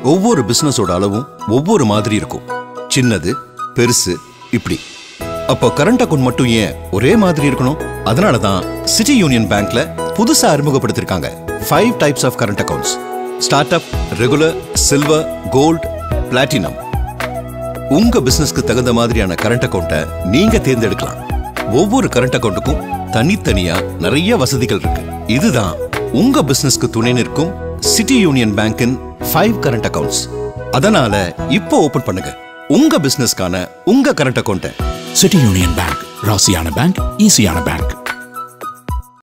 ஒவ்வொரு பிசினஸோட அளவும் ஒவ்வொரு மாதிரி இருக்கும் சின்னது பெருசு இப்படி அப்போ கரண்ட் அக்கவுண்ட் மட்டும் ஏன் ஒரே மாதிரி இருக்கணும் அதனால தான் சிட்டி யூனியன் பேங்க்ல புதுசா அறிமுகப்படுத்திருக்காங்க five types of current accounts start up regular silver gold platinum உங்க பிசினஸ்க்கு தகுந்த மாதிரியான கரண்ட் அக்கவுண்ட்டை நீங்க தேர்ந்தெடுக்கலாம் ஒவ்வொரு கரண்ட் அக்கவுண்ட்டுக்கும் தனித்தனியா நிறைய வசதிகள் இருக்கு இதுதான் உங்க பிசினஸ்க்கு துணை நிற்கும் சிட்டி யூனியன் பேங்கின் ஃபைவ் கரண்ட் அக்கவுண்ட்ஸ் அதனால இப்போ ஓபன் பண்ணுங்க உங்க பிசினஸ்க்கான உங்க கரண்ட் அக்கவுண்ட்டை சிட்டி யூனியன் பேங்க் ராசியான பேங்க் ஈஸியான பேங்க்